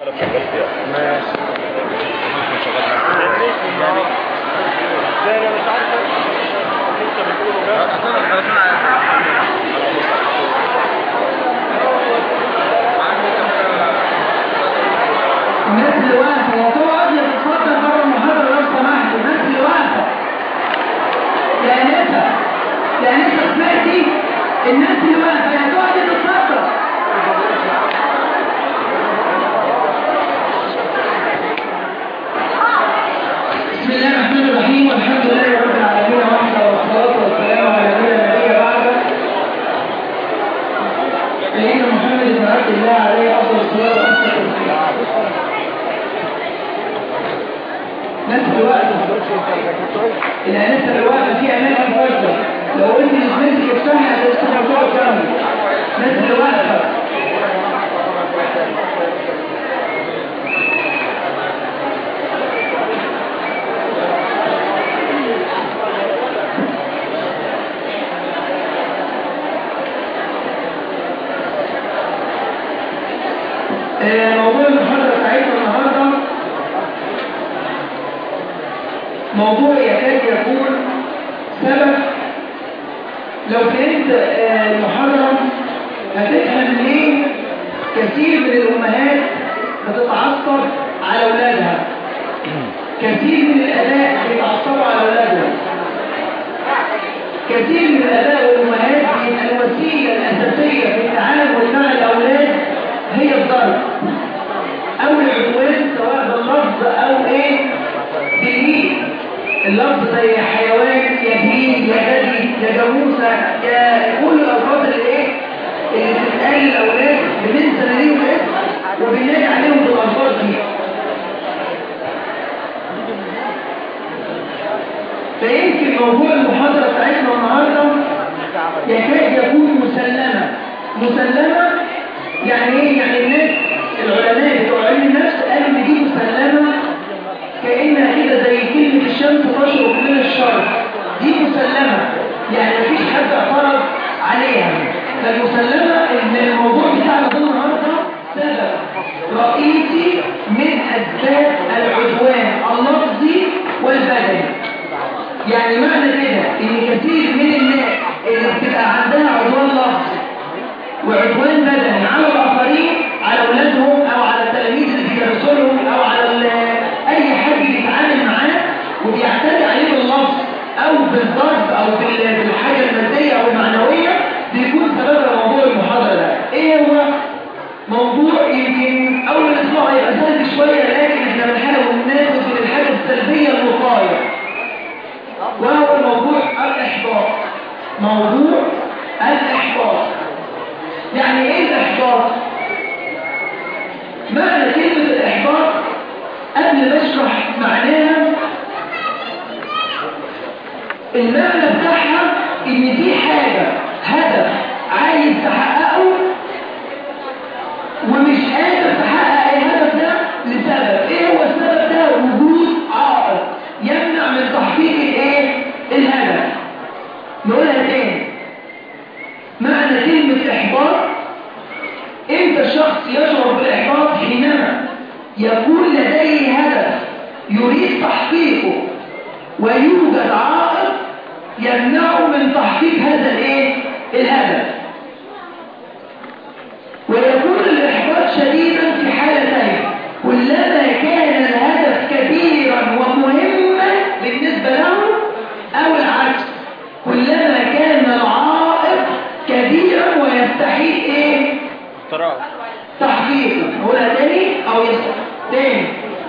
ماشي يعني مش عارف انت بتقوله ده الناس اللي واقفه يا تقعد يا تتفضل بره المحاضره لو سمحت الناس اللي واقفه يا انسه يا انسه سمعتي الناس اللي واقفه يا تقعد يا تتفضل بسم الله الرحمن الرحيم والحمد لله رب العالمين وحده والصلاه والسلام على نبينا النبي بعده سيدنا محمد بن عبد الله عليه افضل الصلاه والسلام ناس الوقت الانسه الوقت في اماكن فاضيه لو انت نزلت الصحه هتستحق تقعد جنبي ناس الوقت آه، موضوع المحاضره بتاعتنا النهارده موضوع يكاد يكون سبب لو فهمت آه، المحاضرة هتفهم ليه كثير من الأمهات بتتعصب على أولادها كثير من الآباء بيتعصبوا على أولادهم كثير من الآباء والأمهات بيبقى الوسيلة الأساسية في التعامل مع الأولاد هي الضرب أو العدوان سواء باللفظ أو إيه بالإيد اللفظ زي حيوان يا بهيم يا غبي يا جاموسة يا كل الألفاظ اللي إيه اللي بتتقال للأولاد بننسى ليهم اسم وبننادي عليهم بالألفاظ دي فيمكن موضوع المحاضرة بتاعتنا النهاردة يكاد يكون مسلمة مسلمة يعني ايه؟ يعني الناس العلماء بتوع علم النفس قالوا ان دي مسلمة كأنها كده زي كلمة الشمس تشرق من الشرق دي مسلمة يعني مفيش حد اعترض عليها فالمسلمة ان الموضوع بتاعنا ده النهارده سبب رئيسي من اسباب العدوان اللفظي والبدني يعني معنى كده ان كثير من الناس اللي بتبقى عندها عدوان لفظي وعدوان بدني على الاخرين على اولادهم او على التلاميذ اللي بيدرسوا لهم او على ال- اي حد بيتعامل معاه وبيعتدي عليه باللفظ او بالضرب او بال- بالحاجه الماديه او المعنويه بيكون سببها موضوع المحاضره ده ايه هو موضوع يمكن اول اسبوع هيبقى سهل شويه لكن احنا بنحاول ناخد من الحاجه السلبيه الوقايه وهو موضوع الاحباط موضوع الاحباط يعني ايه الاحباط معنى كلمة الاحباط قبل ما اشرح معناها المعنى بتاعها ان دي حاجة هدف عايز تحققه ومش قادر تحقق الهدف ده لسبب ايه هو السبب ده وجود عائق يمنع من تحقيق الايه الهدف نقولها تاني معنى كلمة إحباط إمتى الشخص يشعر بالإحباط حينما يكون لديه هدف يريد تحقيقه ويوجد عائق يمنعه من تحقيق هذا الايه الهدف ويكون الإحباط شديدا في حالتين كلما كان الهدف كبيرا ومهما بالنسبة له أو العكس كلما كان العائق كبيرا ويستحيل ايه ترى تحقيقه نقولها تاني او يصح تاني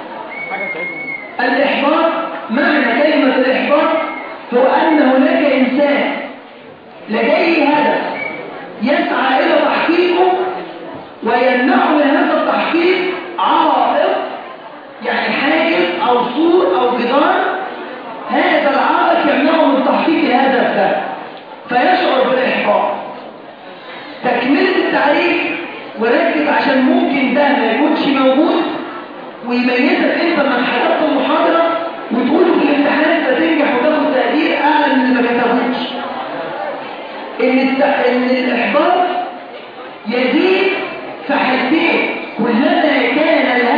الاحباط معنى كلمة الاحباط هو ان هناك انسان لديه هدف يسعى الى تحقيقه ويمنعه من هذا التحقيق عائق يعني حاجز او سور او جدار هذا العائق يمنعه من تحقيق الهدف ده فيشعر بالاحباط تكملة التعريف وركز عشان ممكن ده ما يكونش موجود ويميزك انت من حضرت المحاضرة وتقوله في الامتحان فتنجح وتاخد تقدير اعلى من اللي ما كتبوش ان الت... ان الاحباط يزيد في حالتين كلما كان الهدف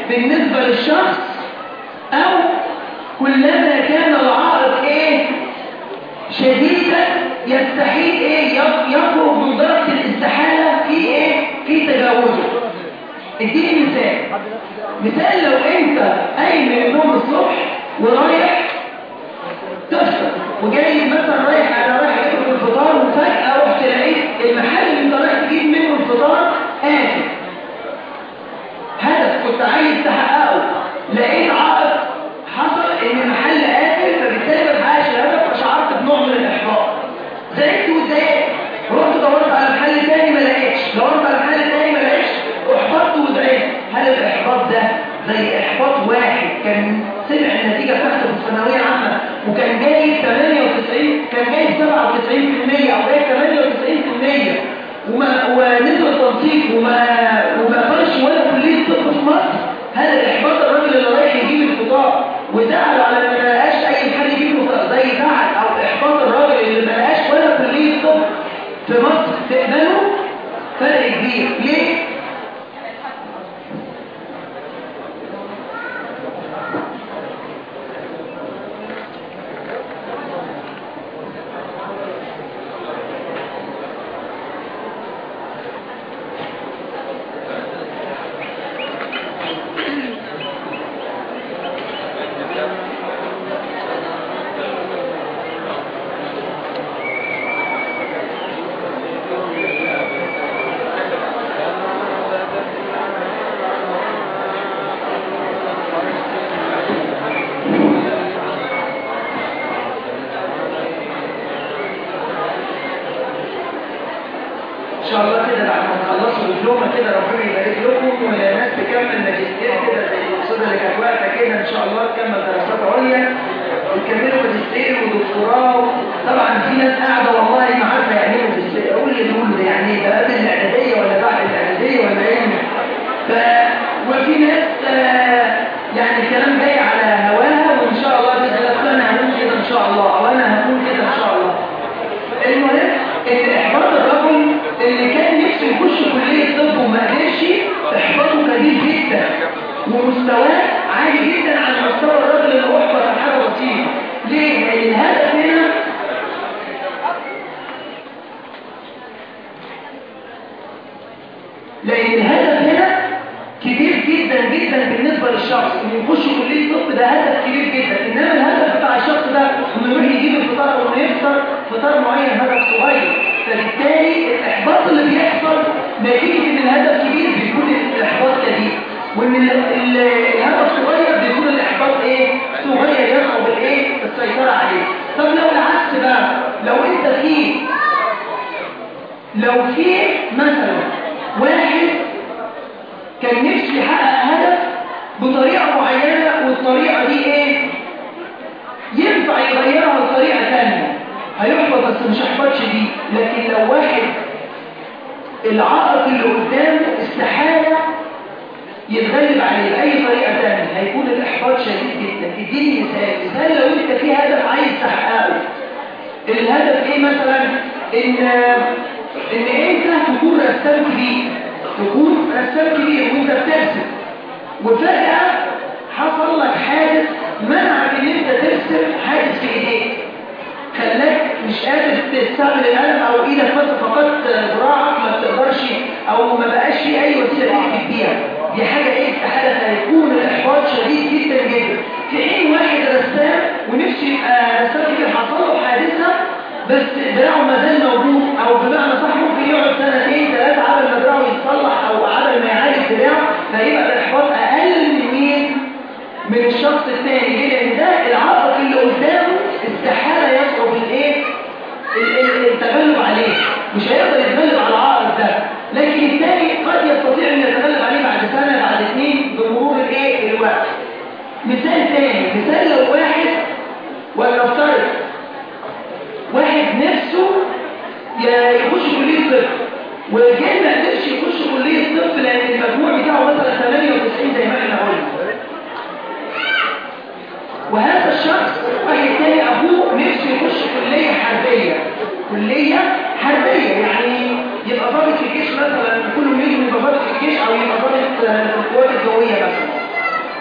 بالنسبة للشخص أو كلما كان العائق إيه شديدا يستحيل إيه يخرج من درجة الاستحالة في إيه في تجاوزه اديني مثال مثال لو انت قايم من النوم الصبح ورايح تفطر وجاي مثلا رايح على رايح تاكل الفطار وفجأة رحت لقيت المحل اللي انت رايح تجيب منه الفطار قافل هدف كنت عايز تحققه لقيت عائق حصل ان المحل قافل فبالتالي ما بقاش الهدف فشعرت بنوع من الاحباط زعلت وزعلت رحت دورت على محل تاني ما لقيتش دورت على محل تاني ما لقيتش احبطت وزعلت هل الاحباط ده زي احباط واحد كان سمع النتيجه بتاعته في الثانويه العامه وكان جايب 98 كان جايب 97% او جايب 98% وما ونزل التنسيق وما وما قدرش ولا كليه طب في مصر هل الاحباط الراجل اللي رايح يجيب الفطار وزعل على ما لقاش اي محل يجيب له زي زعل او احباط الراجل اللي ما لقاش ولا كليه طب في مصر تقبله فرق كبير ليه؟ ان شاء الله كده بعد ما تخلصوا الدبلومه كده ربنا يبارك لكم وناس تكمل ماجستير كده زي الاستاذه اللي كانت واقفه كده ان شاء الله تكمل دراسات عليا وتكملوا ماجستير ودكتوراه طبعا في ناس قاعده والله ما عارفه يعني ايه ماجستير اقول اللي بيقولوا ده يعني ايه ده قبل الاعداديه ولا بعد الاعداديه ولا ايه ف وفي ناس آه، يعني الكلام جاي على هواها وان شاء الله باذن الله انا هكون كده ان شاء الله او انا هكون كده ان شاء الله المهم ان احباط الرجل اللي كان نفسه يخش كليه طب وما قدرش احباطه كبير جدا ومستواه عالي جدا عن مستوى الراجل اللي احبط عن حاجه بسيطه ليه؟ لان الهدف هنا لان الهدف هنا كبير جدا جدا بالنسبه للشخص انه يخش كليه طب ده هدف كبير جدا انما الهدف بتاع الشخص ده انه يروح يجيب الفطار او انه يفطر فطار معين هدف صغير فبالتالي الاحباط اللي بيحصل نتيجه ان الهدف كبير بيكون الاحباط كبير وان ال- ال- الهدف صغير بيكون الاحباط ايه صغير يصعب الايه السيطره عليه طب لو العكس بقى لو انت في لو في مثلا واحد كان نفسه يحقق هدف بطريقة معينة والطريقة دي ايه ينفع يغيرها بطريقة ثانية هيحبط بس مش احباط شديد لكن لو واحد العائق اللي قدامه استحالة يتغلب عليه بأي طريقة ثانية هيكون الإحباط شديد جدا اديني مثال مثال لو انت في هدف عايز تحققه الهدف ايه مثلا ان ان انت تكون رسام كبير تكون رسام كبير وانت بترسم وفجأة حصل لك حادث منعك ان انت ترسم حادث في ايديك خلاك مش قادر تستعمل القلم او ايدك بس فقدت ذراعك ما بتقدرش او ما بقاش في اي وسيله تكتب بيها دي حاجه ايه استحاله هيكون الاحباط شديد جدا جدا في حين واحد رسام ونفسه يبقى رسام كده حصل له حادثه بس دراعه ما زال موجود او بمعنى صح ممكن يقعد سنتين ثلاثه على ما دراعه يتصلح او على ما يعالج دراعه فيبقى الاحباط اقل من مين؟ من الشخص الثاني ليه؟ لان ده العائق اللي قدامه استحاله يصعب الايه؟ ال- ال- التغلب عليه مش هيقدر يتغلب على العائق ده لكن الثاني قد يستطيع ان يتغلب عليه بعد سنه بعد اثنين بمرور الايه؟ الوقت مثال ثاني مثال لو واحد ولا افترض واحد نفسه ي- يخش كليه طب وجاي ما قدرش يخش كليه طب لان المجموع بتاعه مثلا 98 زي ما احنا قلنا وهذا الشخص واحد تاني ابوه نفسه يخش كليه حربيه كليه حربيه يعني يبقى ضابط في الجيش مثلا كل يوم يبقى ضابط في الجيش او يبقى ضابط آه، في القوات الجويه مثلا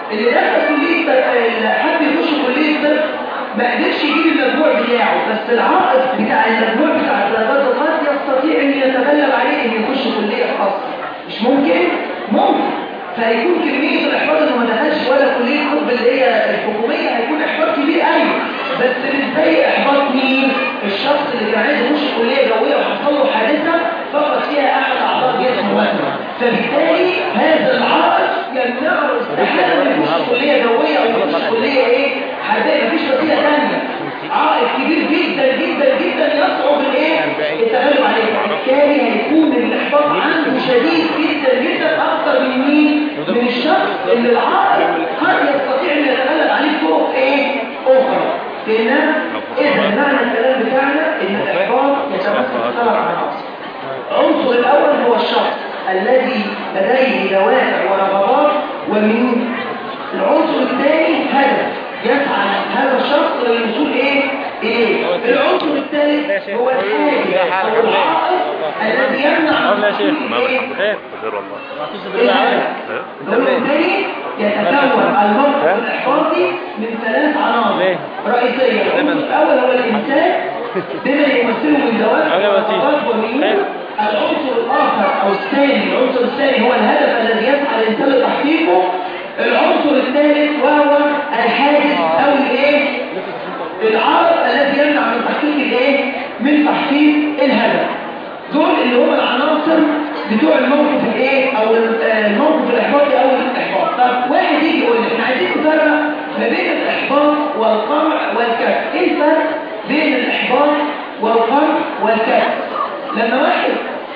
اللي دخل كليه اللي حب يخش كليه طب ما قدرش يجيب المجموع بتاعه بس العائق بتاع المجموع بتاع الدرجات الخاص يستطيع ان يتغلب عليه ان يخش كليه خاصه مش ممكن ممكن فهيكون كميه الاحباط انه ما دخلش ولا كليه طب اللي هي الحكوميه هيكون احباط كبير قوي بس مش زي احباط مين الشخص اللي كان عايز يخش كليه جويه وحصل له حادثه فقد فيها احد اعضاء جسمه مثلا فبالتالي هذا العائق يمنعه استحاله من يخش كليه جويه او يخش كليه ايه حدائق مفيش وسيله ثانيه عائق كبير جدا جدا جدا يصعب الايه التغلب عليه فبالتالي هيكون الاحباط عنده شديد جدا جدا اكتر من مين من الشخص اللي العائق قد يستطيع ان يتغلب عليه بطرق ايه اخرى لان اذا معنى الكلام بتاعنا ان الاحباط يتمثل ثلاث عناصر العنصر الاول هو الشخص الذي لديه دوافع ورغبات ومن العنصر الثاني هدف يسعى هذا الشخص للوصول ايه اليه العنصر الثالث هو الحاجز او العائق الذي يمنع قبل يا شيخ الوصول ما إليه. خير خير والله الهدف وبالتالي يتكون الموقف الاحباطي من ثلاث عناصر رئيسيه العنصر الاول هو الانسان بما يمثله من دوافع أولا وسيلة. ورغبات وميول العنصر الاخر او الثاني العنصر الثاني هو الهدف الذي يسعى الانسان لتحقيقه العنصر الثالث وهو الحاجز او الايه العائق الذي يمنع من تحقيق الايه من تحقيق الهدف دول اللي هم العناصر بتوع الموقف الايه او الموقف الاحباطي او الاحباط طب واحد يجي يقول لي احنا عايزين نفرق ما بين الاحباط والقمع والكسل ايه الفرق بين الاحباط والقمع والكسل لما واحد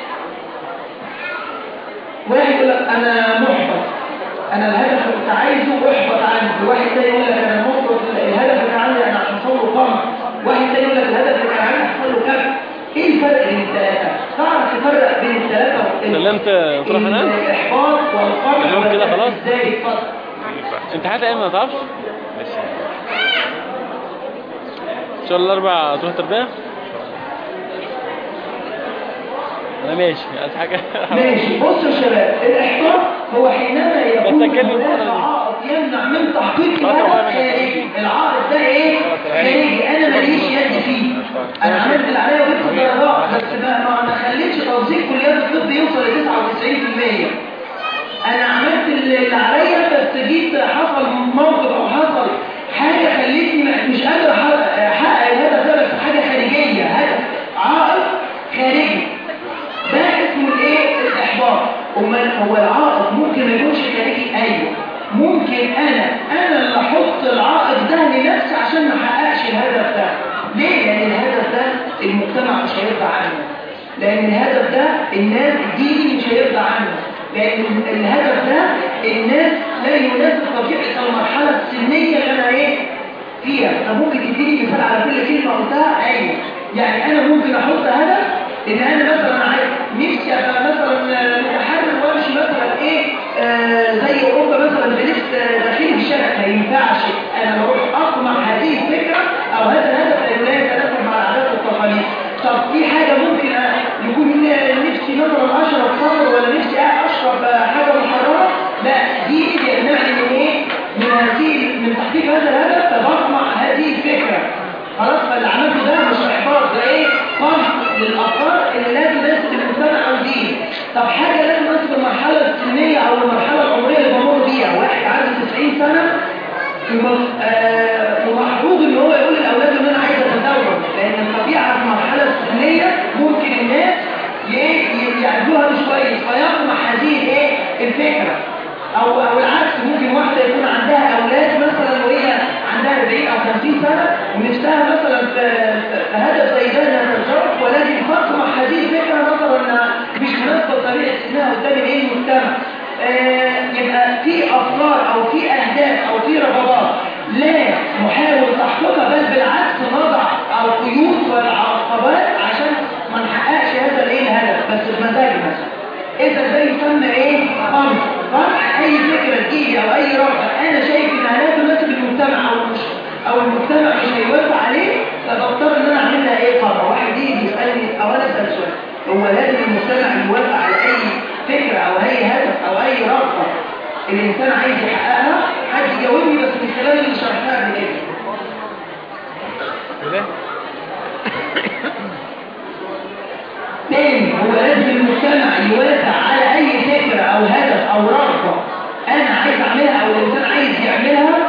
واحد يقول لك انا محبط انا الهدف اللي كنت عايزه احبط عندي واحد تاني يقول لك انا محبط الهدف اللي عندي انا حصل له قمع واحد تاني يقول لك الهدف اللي كان عندي حصل له كسل ايه الفرق بين الثلاثه تعرف تفرق بين الثلاثه سلمت تروح هناك؟ الاحباط والقمع اليوم كده خلاص؟ ازاي اتفضل انت حتى ايه ما تعرفش ان شاء الله الاربع تروح تربيه انا ماشي عايز حاجه ماشي بصوا يا شباب الاحباط هو حينما يكون أتكلم هناك الفترة دي. عائق يمنع من تحقيق خلاص يا الهدف أخويا، أنا خارجي العائق ده ايه خارجي انا ماليش يد فيه انا عملت اللي عليا وجبت الدرجات بس ما ما ما خليتش توظيف كليات الطب يوصل ل 99% انا عملت اللي عليا بس جيت حصل موقف او حصل حاجه خلتني مش قادر أحقق- احقق الهدف ده بس حاجه خارجيه هدف عائق خارجي ده اسمه الايه الاحباط امال هو العائق ممكن ما يكونش خارجي ايوه ممكن انا انا اللي احط العائق ده لنفسي عشان ما احققش الهدف ده ليه لان الهدف ده المجتمع مش هيرضى عنه لان الهدف ده الناس الديني مش هيرضى عنه لان الهدف ده الناس لا يناسب طبيعه المرحله السنيه اللي انا ايه فيها طب ممكن تديني مثال على كل كلمه قلتها ايوه يعني انا ممكن احط هدف ان انا مثلا عايز نفسي ابقى مثلا متحرر وامشي مثلا ايه آه زي اوروبا مثلا بلبس آه، داخلي في الشارع ما ينفعش انا بروح اقمع هذه الفكره او هذا الهدف لانه لا يتناسب مع العادات والتقاليد طب في حاجه ممكن أ- يكون نفسي مثلا اشرب خمر ولا نفسي اشرب آه، حاجه محرمه لا دي بيمنعني من ايه من هذه من تحقيق هذا الهدف فبطمع هذه الفكره خلاص فاللي عملته ده مش احباط ده ايه قمع للافكار اللي لا تناسب المجتمع او الدين طب حاجه لا تناسب المرحله السنيه او المرحله العمريه اللي بمر بيها واحد عنده 90 سنه يبقى- آه، ومحبوب ان هو يقول لاولاده ان انا عايز اتزوج لان الطبيعه في المرحله السنيه ممكن الناس ي- ي- يعدوها مش كويس فيقمع هذه الايه الفكره او او العكس ممكن واحده يكون عندها اولاد مثلا وهي عندها 40 او 50 سنه ونفسها مثلا في في هدف زي ده انها تتزوج ولكن تقمع هذه الفكره مثلا انها مش مناسبه لطبيعه سنها قدام الايه المجتمع آه، يبقى في افكار او في اهداف او في رغبات لا نحاول تحقيقها بل بالعكس نضع القيود والعقبات عشان ما نحققش هذا الايه الهدف بس بمزاجنا اذا ده يسمى ايه قمع قمع اي فكره تجيلي او اي رغبه انا شايف انها لا تناسب المجتمع او مش او المجتمع مش هيوافق عليه فبضطر ان انا اعمل لها ايه قمع واحد يجي يسالني او انا اسال سؤال هو لازم المجتمع يوافق على اي فكره او اي هدف او اي رغبه الانسان عايز يحققها حد يجاوبني بس من خلال اللي شرحناه قبل كده وده تاني هو لازم المجتمع يوافق على اي فكره او هدف او رغبه انا عايز اعملها او الانسان عايز يعملها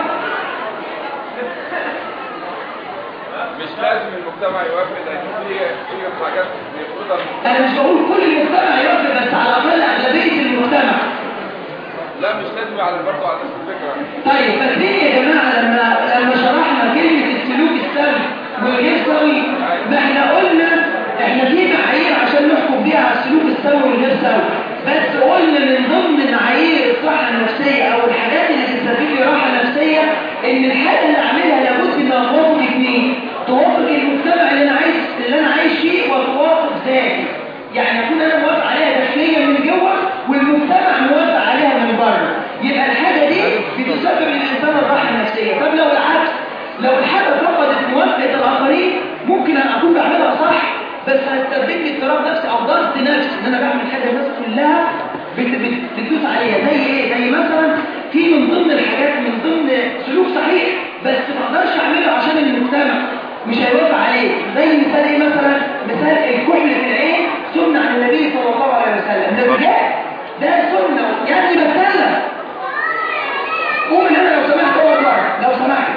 مش لازم المجتمع يوافق لان في في حاجات بيفرضها انا مش بقول كل المجتمع يوافق بس على الاقل اغلبيه المجتمع لا مش لازم على برضه على نفس الفكره طيب فاكرين يا جماعه لما لما شرحنا كلمه السلوك السوي والغير سوي ما احنا قلنا احنا في معايير عشان نحكم بيها على السلوك السوي والغير سوي بس قلنا من ضمن معايير الصحه النفسيه او الحاجات اللي تسبب لي راحه نفسيه ان الحاجه اللي اعملها لابد انها توافق اثنين توافق المجتمع اللي انا عايز اللي انا عايش فيه وتوافق ذاتي يعني اكون انا موافق عليها داخليا من جوه والمجتمع موافق عليها من بره يبقى الحاجه دي بتسبب للانسان الراحه النفسيه طب لو العكس لو الحاجه فقدت موافقه الاخرين ممكن أن اكون بعملها صح بس هتسبب لي اضطراب نفسي او ضغط نفسي ان انا بعمل حاجه الناس كلها بت- بت- بتدوس عليها زي ايه زي مثلا في من ضمن الحاجات من ضمن سلوك صحيح بس ما اقدرش اعمله عشان المجتمع مش هيوافق عليه زي مثال ايه مثلا مثال الكحل في العين سنه عن النبي صلى الله عليه وسلم ده بجد ده سنه يعني بتكلم قوم من هنا لو سمحت اقعد بره لو سمحت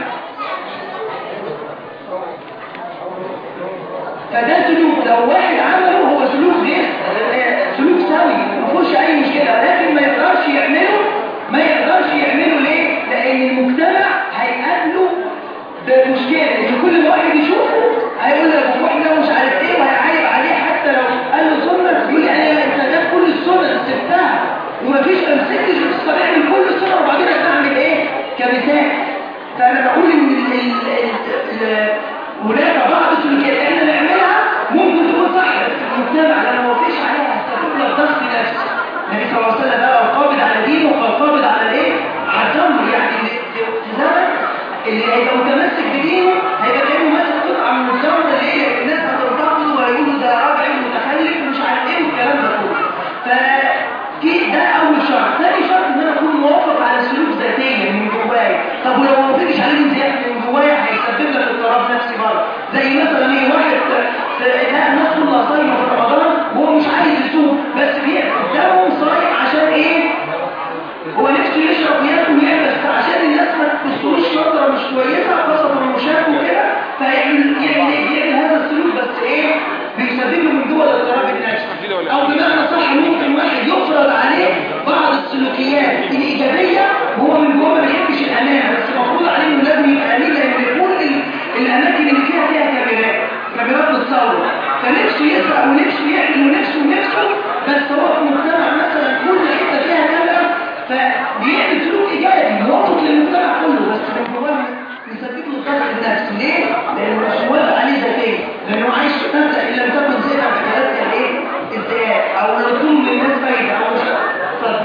فده سلوك لو واحد عمله هو سلوك غير آه، سلوك سوي ما فيهوش اي مشكله لكن ما يقدرش يعمله ما يقدرش يعمله ليه لان المجتمع هيقابله بمشكله ان كل واحد يشوفه هيقول لك هو احنا مش عارف ايه وهيعايب عليه حتى لو قال له سنه يقول لي انا انت ده كل السنن سبتها ومفيش امسكتش بتستطيع من كل السنن وبعدين هتعمل ايه كمثال فانا بقول ان ال ال ال ال هناك بعض السلوكيات احنا نعملها ممكن تكون صح بس المجتمع لما ما وافقش عليها هتسبب لك ضغط نفسي النبي صلى الله عليه وسلم قال القابض على دينه والقابض على ايه؟ على الجمر يعني اللي في زمن اللي هيبقى متمسك بدينه هيبقى كانه ماسك قطعه من الجمر اللي ايه الناس هتنتقده وهيقولوا ده راجع متخلف ومش عارف ايه والكلام ده كله ففي ده اول شرط ثاني شرط ان انا اكون موافق على السلوك ذاتيا من جوايا طب ولو ما وافقتش عليه من زياده من جوايا هيسبب لك اضطراب نفسي برضه زي مثلا ايه واحد لا الناس كلها صايمه في رمضان وهو مش عايز يصوم بس بيعمل قدامهم صايم عشان ايه هو نفسه يشرب وياكل ويعمل بس عشان الناس ما تبصوش شطره مش كويسه خاصه المشاك وكده فيعمل يعمل يعمل هذا السلوك بس ايه بيسبب له من جوه الاضطراب النفسي او بمعنى صح ممكن واحد يفرض عليه بعض السلوكيات الايجابيه وهو من جوه ما بيحبش الامان بس المفروض عليه انه لازم يبقى امين لان كل ال- الاماكن اللي فيها فيها كاميرات كاميرات بتصور فنفسه يسرق ونفسه يعمل ونفسه ونفسه بس هو في مجتمع مثلا كل حته فيها كاميرا فبيعمل سلوك ايجابي موافق للمجتمع كله بس من جواه يسبب له الضغط النفسي ليه؟ لانه مش موافق عليه ذاتيا لانه عايش في مبدا ان لم تكن زينه بحالات الايه؟ الذات او لزوم للناس فايده او مش اتفضل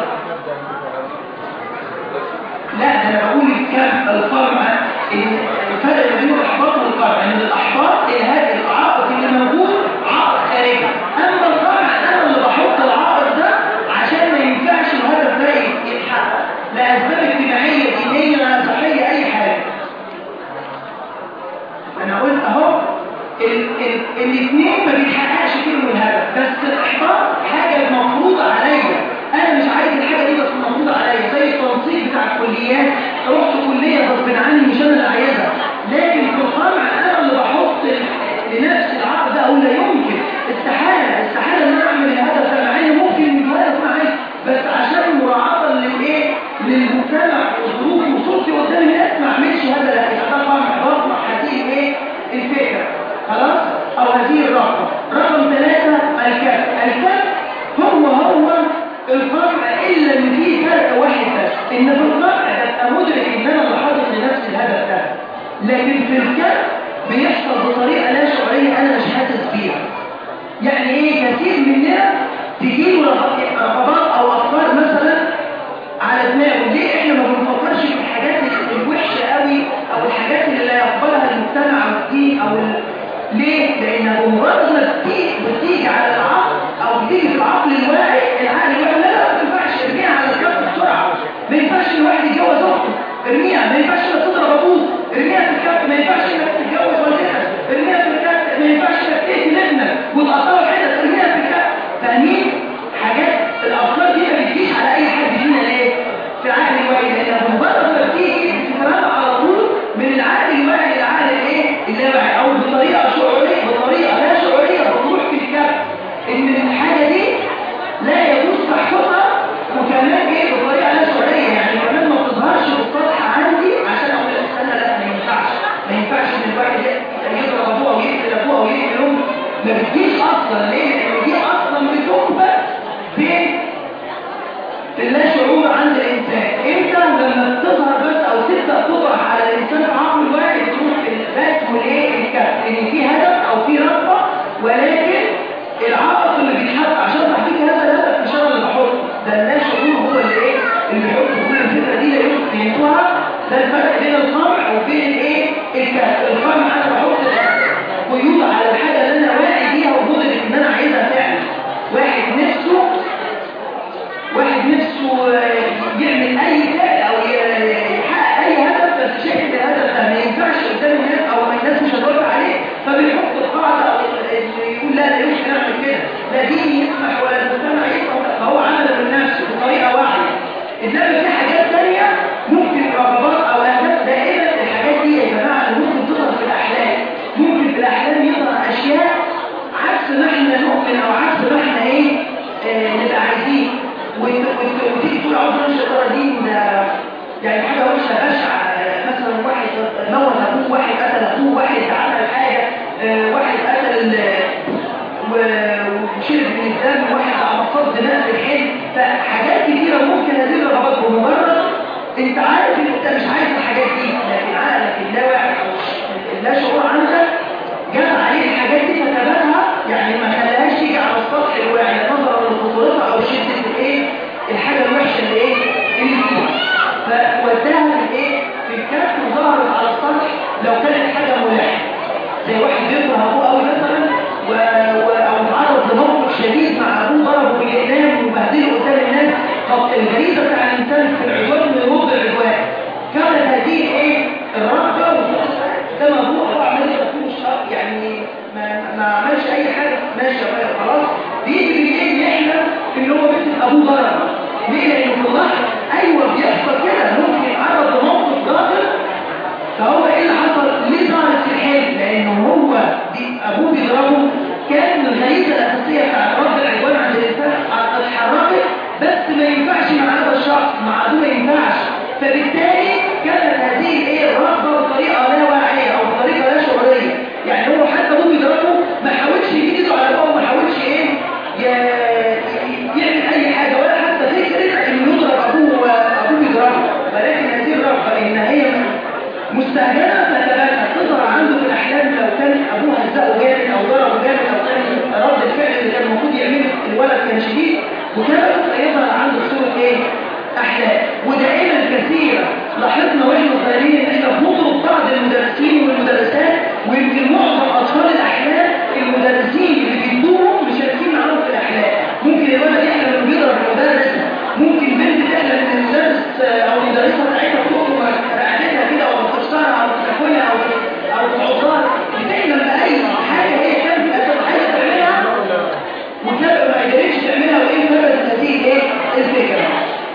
لا ده انا بقول الكم القمع ان الفرق ما بين الاحباط والقمع ان الاحباط الهادئ العائق اللي موجود عائق خارجي اما القمع انا اللي بحط العائق ده عشان ما ينفعش الهدف ده يتحقق لاسباب اجتماعيه دينيه صحيه اي حاجه انا قلت اهو الاثنين ما بيتحققش فيهم الهدف بس الاحباط حاجه مفروضه عليا انا مش عايز الحاجه دي بس مفروضه عليا زي التنسيق بتاع الكليات رحت كليه غصب عني مش انا اللي عايزها لكن في القمع انا اللي بحط لنفسي العقد ده اقول لا يمكن استحاله استحاله ان انا اعمل الهدف ده مع اني ممكن من جوايا اكون عايز بس عشان مراعاه للايه للمجتمع والظروف وصوتي قدام الناس ما اعملش هذا لا يبقى ده قمع بطمع هذه الايه الفكره خلاص او هذه الرقم رقم ثلاثة الكف الكف هو هو القمع الا ان فيه فرق واحد بس ان في القمع ببقى مدرك ان انا اللي حاطط لنفسي الهدف ده لكن في الكف بيحصل بطريقه لا شعوريه انا مش حاسس بيها يعني ايه كثير مننا تجيله رغبات او افكار مثلا على دماغه ليه احنا ما بنفكرش في الحاجات الوحشه قوي او الحاجات اللي لا يقبلها المجتمع او الدين او ال... ليه؟ لأنها بمجرد ما بتيجي بتيجي على العقل أو بتيجي في العقل الواعي العقل الواعي لا لا ما ينفعش ارميها على الكف بسرعة ما ينفعش الواحد يتجوز أخته ارميها اللا شعور عند الإنسان إمتى لما تظهر بس أو تبدأ تطرح على الإنسان في عقل الواحد تروح البات والإيه الكف إن في هدف أو في رغبة ولكن العائق اللي بيتحط عشان تحقيق هذا الهدف مش انا اللي بحطه ده اللا شعور هو اللي ايه اللي بيحط كل الفكره دي لا يمكن فهمتوها ده الفرق بين القمع وبين الايه الكف القمع انا بحط قيود على الحاجه اللي انا واعي بيها ومدرك ان انا عايزها فعلا واحد نفسه واحد نفسه يعمل اي فعل او يحقق اي هدف بس شايف ان الهدف ده ما ينفعش قدام الناس او الناس مش هتوافق عليه فبيحط القاعده او يقول لا لا يمكن اعمل كده لا دين يسمح ولا المجتمع يسمح فهو عمل من نفسه بطريقه واعيه انما في حاجات ثانيه ممكن رغبات او اهداف دائما الحاجات دي يا جماعه اللي ممكن تظهر في الاحلام ممكن في الاحلام يظهر اشياء عكس ما احنا نؤمن او عكس ما احنا ايه آه نبقى عايزين وتيجي تقول عاوز امشي ترى دين ده يعني حاجه وحشه بشعه مثلا واحد موت ابوه واحد قتل اخوه واحد عمل حاجه آه واحد قتل وشرب من الدم واحد عمصات دماء في الحلم فحاجات كتيره ممكن هذه الرغبات بمجرد انت عارف ان انت مش عايز الحاجات دي لكن عقلك اللاواعي او اللا شعور عندك جاب عليه الحاجات دي فثبتها يعني ما خلاهاش تيجي على السطح الواعي نظرا لخطورتها او شده الايه الحاجه الوحشه اللي ايه اللي فيها فوداها في الايه في الكف وظهرت على السطح لو كانت حاجه ملحه زي واحد بيكره ابوه قوي مثلا و... و... او تعرض لموقف شديد مع ابوه ضربه بالاقلام وبهدله قدام الناس طب الغريزه بتاع الانسان في العدوان من يرد العدوان كانت هذه ايه الرغبه قدام ابوه ابوه عمال يقول يعني ما, ما عملش اي حاجه ماشي يا خلاص بيجي بالليل يحلم ان هو مثل ابوه ضرب ليه لانه في اللحظه ايوه بيحصل كده ممكن يتعرض لموقف ضاغط فهو ايه اللي حصل ليه ظهرت في الحلم لانه هو دي ابوه بيضربه كان الغريزه الاساسيه بتاعت رد العدوان عند الانسان اتحركت بس ما ينفعش مع هذا الشخص مع ابوه ما ينفعش فبالتالي كانت هذه الايه الرغبه بطريقه لا واعيه او بطريقه لا شعوريه يعني هو حتى ابوه بيضربه ما حاولش يجيب ايده على ابوه ما حاولش ايه يعمل اي حاجه ولا حتى فكره انه يضرب ابوه ابوه بيضربه ولكن هذه الرغبه ان هي مستهجنه فتبقى تظهر عنده في الاحلام لو كان ابوه هزقه جامد او ضربه جامد او كان رد الفعل اللي كان المفروض يعمله الولد كان شديد وكان يظهر عنده صوره ايه احلام ودائما كثيرا لاحظنا واحنا صغيرين ان احنا بنطلب بعض المدرسين والمدرسات ويمكن معظم اطفال الاحلام المدرسين اللي بيدوهم مشاركين معاهم في الاحلام ممكن الولد يحلم انه بيضرب المدرس ممكن بنت تحلم ان المدرس او المدرسه بتاعتها تقوم رقعتها كده او بتكسرها او بتاكلها او او تعضها بتحلم باي حاجه هي كانت اساسا عايزه تعملها وكانت ما قدرتش تعملها وايه سبب هذه ايه الفكره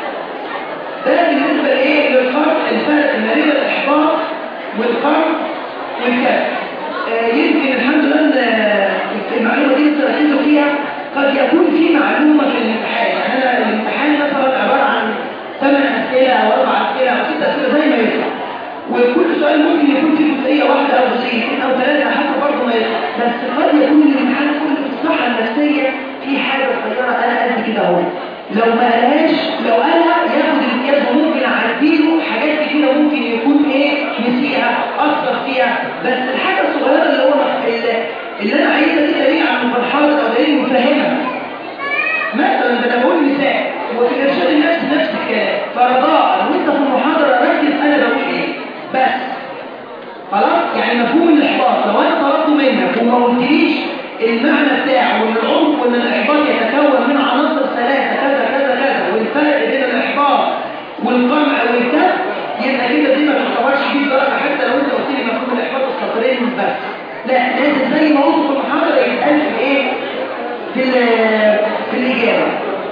ده بالنسبه لايه للفرق الفرق ما بين الاحباط والقرب والكسل آه يمكن الحمد لله المعلومه دي لسه ركزوا فيها قد يكون في معلومه في الامتحان يعني انا الامتحان مثلا عباره عن ثمان اسئله او اربع اسئله او ست اسئله زي ما يطلع وكل سؤال ممكن يكون فيه جزئيه واحده او جزئيتين او ثلاثه حسب برضه ما يطلع بس قد يكون الامتحان كله في الصحه النفسيه في حاجه صغيره انا قد كده اهو لو ما قالهاش لو قالها ياخد الامتياز وممكن اعديله حاجات كتيره ممكن يكون ايه نسيها اثر فيها بس الحاجه الصغيره اللي هو اللي, اللي انا عايزها دي دليل عن المرحله او دليل مفهمها مثلا ده انا بقول مثال وفي الارشاد النفسي نفس الكلام فرضاء وانت في المحاضره ركز انا بقول ايه بس خلاص يعني مفهوم الاحباط لو انا طلبته منك وما قلتليش المعنى بتاعه وان العمق وان الاحباط يتكون من عناصر ثلاثه كذا كذا كذا والفرق بين الاحباط والقمع والكف يبقى كده دي ما تعتبرش دي درجه حتى لو انت قلت لي مفهوم الاحباط السطرين بس لا لازم زي ما قلت في المحاضره يتقال في ايه في في الاجابه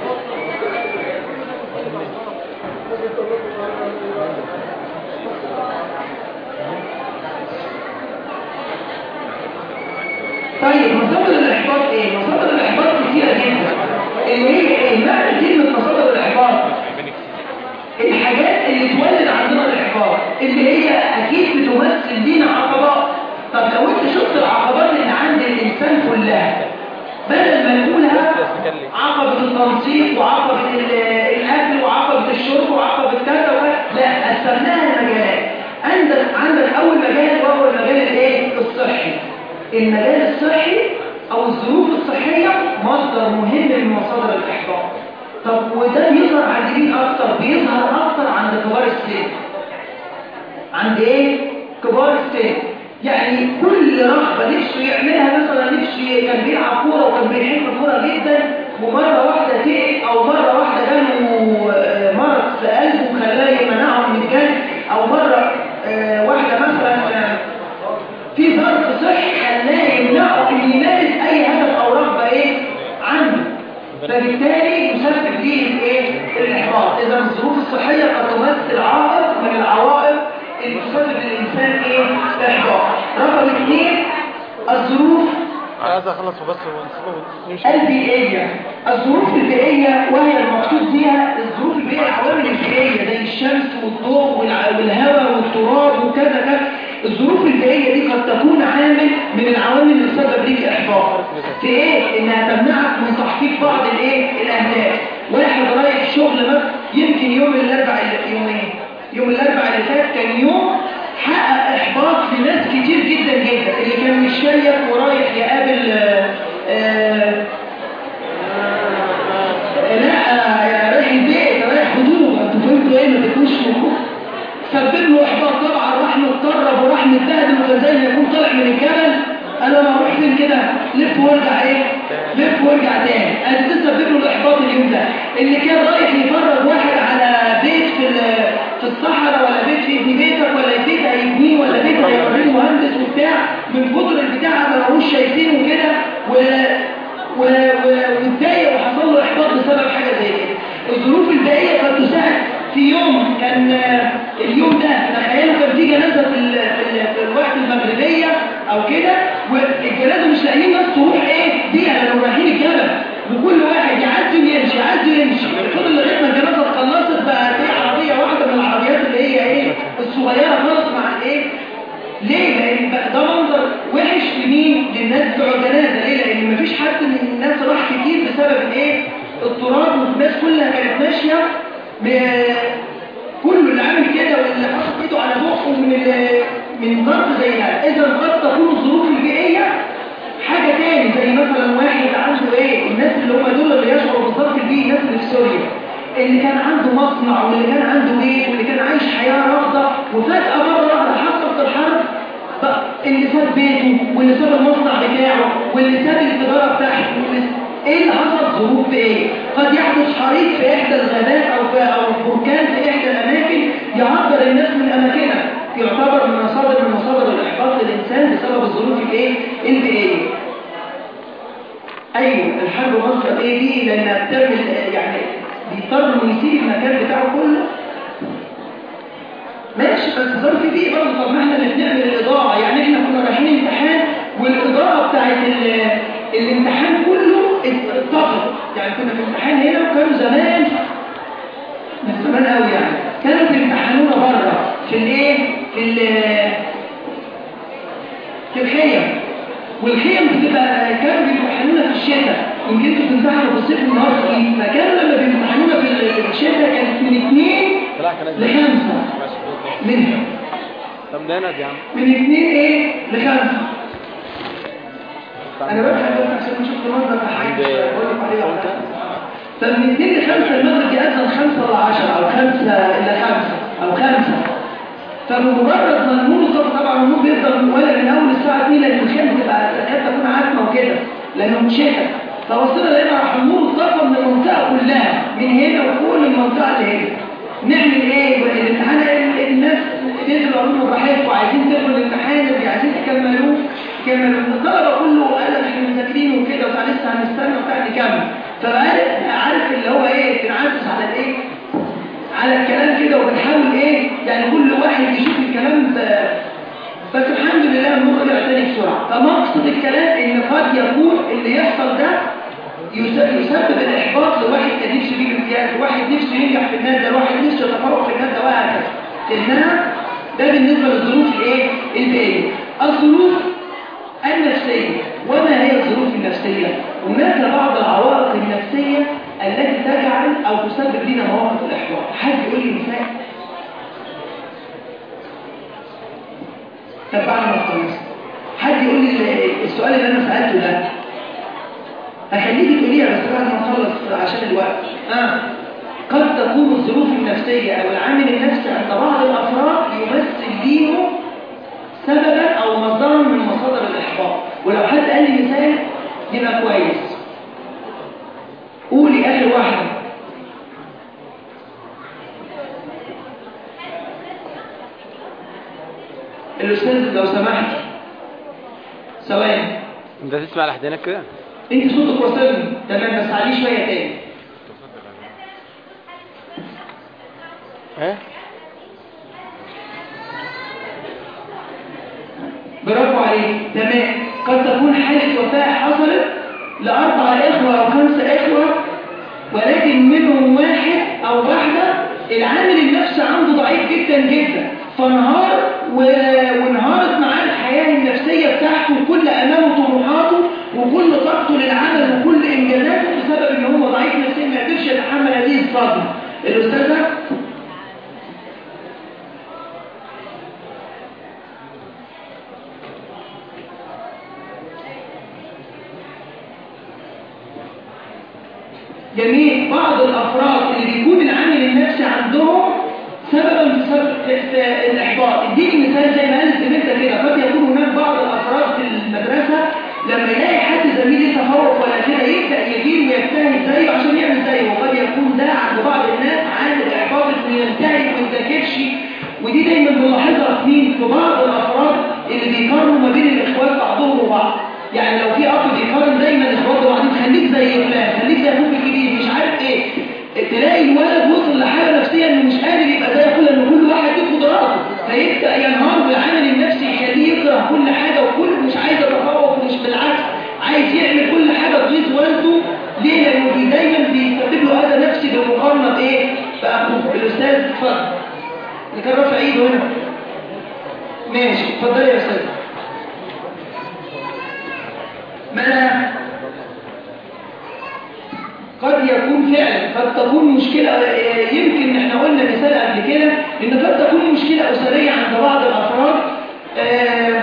طيب مصادر الاحباط ايه مصادر الاحباط كتيره جدا اللي هي ايه معنى كلمه مصادر الاحباط الحاجات اللي تولد عندنا الاحباط اللي هي اكيد بتمثل لينا عقبات طب لو انت شفت العقبات اللي عند الانسان كلها بدل ما نقولها عقبة التنسيق وعقبة الاكل قسمناها لمجالات عندك عندك اول مجال وهو المجال الايه الصحي المجال الصحي او الظروف الصحيه مصدر مهم من مصادر الاحباط طب وده بيظهر عند مين اكتر بيظهر اكتر عند كبار السن عند ايه كبار السن يعني كل رغبه نفسه يعملها مثلا نفسه كان بيلعب كوره وكان بيحب الكوره جدا ومره واحده تعب او مره واحده جاله آه، مرض في قلبه خلاه يمنعه من الجري او مره آه، واحده مثلا آه، في ظرف صحي خلاه يمنعه ان يمارس اي هدف او رغبه ايه عنده فبالتالي يسبب ليه الايه الاحباط اذا الظروف الصحيه قد تمثل عائق من العوائق اللي تسبب للانسان ايه احباط رقم اثنين الظروف عايز اخلص وبس ونمشي البيئية الظروف البيئية وهي المقصود بها الظروف البيئية العوامل البيئية زي الشمس والضوء والع- والهواء والتراب وكذا كذا الظروف البيئية دي قد تكون عامل من العوامل اللي تسبب ليك إحباط في إيه؟ إنها تمنعك من تحقيق بعض الإيه؟ الأهداف واحد رايح شغل مثلا يمكن يوم الأربع اللي يومين يوم الأربع اللي فات كان يوم حقق إحباط لناس كتير جدا جدا اللي كان مش شايف ورايح يقابل آه، آه، لا يا رايح البيت رايح حضور انتوا فهمتوا ايه ما تكونش مخوف سبب له احباط طبعا راح متطرب وراح متبهدل وكان زي ما يكون طالع من الجبل انا ما اروح فين كده لف وارجع ايه لف وارجع تاني ادي ده سبب له الاحباط اليوم ده اللي كان رايح يفرج واحد على بيت في ال- في الصحراء ولا بيت في ابن بيتك ولا بيت هيبنيه ولا بيت هيوريه مهندس وبتاع من كتر البتاع ما لهوش شايفينه كده و و- و- واتضايق وحصل له احباط بسبب حاجه زي كده الظروف البيئيه قد تساعد في يوم كان آه، اليوم ده تخيلوا كان في جنازه في ال- في, ال- في الوقت المغربيه او كده والجنازه مش لاقيين ناس تروح ايه بيها لانهم رايحين الجبل وكل واحد يعدي ويمشي يعدي ويمشي فضل لغايه ما الجنازه اتخلصت بقى في عربيه واحده من العربيات اللي هي ايه الصغيره خالص مع الايه ليه؟ لأن بقى ده منظر وحش لمين؟ للناس بتوع الجنازة، ليه؟ لأن مفيش حد من الناس راح كتير بسبب إيه؟ التراب والناس كلها كانت ماشية ب- كله اللي عامل كده واللي حاطط ايده على بقه من ال- من ظرف زي ده، إذا قد تكون الظروف البيئية حاجة تاني زي مثلا واحد عنده ايه الناس اللي هم دول اللي يشعروا بالظرف البيئي الناس اللي في سوريا اللي كان عنده مصنع واللي كان عنده بيت واللي كان عايش حياة راغدة وفجأة مرة واحدة حصلت الحرب بقى اللي ساب بيته واللي ساب المصنع بتاعه واللي ساب التجارة بتاعته واللي ايه اللي حصل ظروف بايه قد يحدث حريق في احدى الغابات او في او بركان في احدى الاماكن يعبر الناس من اماكنها يعتبر من مصادر من مصادر الاحباط للانسان بسبب الظروف الايه البيئيه ايوه الحرب مصدر ايه دي لانها بتعمل يعني بيضطر انه يسيب المكان بتاعه كله ماشي بس ظرف بيه برضه طب ما احنا اللي بنعمل الاضاءه يعني احنا كنا رايحين امتحان والاضاءه بتاعت ال- الامتحان كله اتطفت يعني كنا في امتحان هنا وكانوا زمان من زمان قوي يعني كانوا بيمتحنونا بره في الايه في ال- في الخيم والخيم بتبقى كانوا بيمتحنونا في الشتاء يمكن انتوا بتمتحنوا في الصيف النهار فيه فكانوا لما بيمتحنونا في ال- الشتاء كانت من اثنين طلع كان لخمسه منهم طب ده نادي يا عم من اثنين ايه لخمسه انا بضحك بس عشان شفت منظر ضحك عند بقول لك عليه صوت؟ فمن اثنين لخمسه المغرب يأذن خمسه لعشرة او خمسه الى خمسه او خمسه فبمجرد ما النور طب طبعا النور بيفضل ولا من اول الساعه 2 لان الشمس تبقى تكاد تكون عاتمه وكده لانه مش شتاء فوصلنا لقينا راح النور اتطفى من المنطقه كلها من هنا وكل المنطقه اللي هنا نعمل ايه الامتحان ال- الناس نزلوا قالوا لنا براحتكم عايزين تلقوا الامتحان اللي عايزين تكملوه كملوا الطلبه كله قال لك احنا مذاكرين وكده وبتاع لسه هنستنى وبتاع نكمل فبقى عارف اللي هو ايه بنعزز على الايه على الكلام كده وبنحاول ايه يعني كل واحد يشوف الكلام ب- بس الحمد لله النور رجع تاني بسرعه فمقصد الكلام ان قد يكون اللي يحصل ده يس- يسبب الاحباط لواحد كان نفسه يجيب امتياز واحد نفسه ينجح في الماده واحد نفسه يتفوق في الماده وهكذا لانها ده بالنسبه للظروف الايه البيئيه الظروف النفسيه وما هي الظروف النفسيه هناك بعض العوائق النفسيه التي تجعل او تسبب لنا مواقف الاحباط حد يقول لي مثال طب بعد ما اخلص حد يقول لي ال- السؤال اللي انا سالته ده هخليكي تقوليها بس بعد ما نخلص عشان الوقت اه قد تكون الظروف النفسيه او العامل النفسي عند بعض الافراد يمثل ليهم سببا او مصدرا من مصادر الاحباط ولو حد قال لي مثال يبقى كويس قولي اخر واحده الاستاذ لو سمحت ثواني انت تسمع لحدينك كده انت صوتك وصلني تمام بس عليه شويه تاني ايه برافو عليك تمام قد تكون حالة وفاة حصلت لأربع إخوة أو خمسة إخوة ولكن منهم واحد أو واحدة العامل النفسي عنده ضعيف جدا جدا فانهار و... وانهارت معاه الحياة النفسية بتاعته وكل أمامه طموحاته وكل طاقته للعمل وكل إنجازاته بسبب إن هو ضعيف نفسيا ما يقدرش يتحمل هذه الصدمة الأستاذة جميع بعض الافراد اللي بيكون العامل النفسي عندهم سببا في سبب في في الاحباط اديك مثال زي ما قالت بنتها كده قد يكون هناك بعض الافراد في المدرسه لما يلاقي حد زميل يتفوق ولا كده يبدا يجيب ويجتهد زيه عشان يعمل زيه وقد يكون ده عند بعض الناس عامل احباط انه يجتهد وما يذاكرش ودي دايما بنلاحظها في مين في بعض الافراد اللي بيقارنوا ما بين الاخوات بعضهم وبعض يعني لو في اب بيقارن دايما اخواته وبعدين خليك زي فلان خليك زي اخوك الكبير مش عارف ايه تلاقي الولد وصل لحاله نفسيه انه مش قادر يبقى زي اخوه لان كل واحد له قدراته فيبدا ينهار بالعمل النفسي يخليه يكره كل حاجه وكل مش عايز يتفوق ومش بالعكس عايز يعمل كل حاجه تغيظ والده ليه لانه بي- دايما بيسبب له اذى نفسي بالمقارنه بايه باخوه الاستاذ اتفضل اللي كان رافع ايده هنا ماشي اتفضل يا استاذ ما قد يكون فعلا قد تكون مشكلة آه، يمكن احنا قلنا مثال قبل كده ان قد تكون مشكلة أسرية عند بعض الأفراد آه،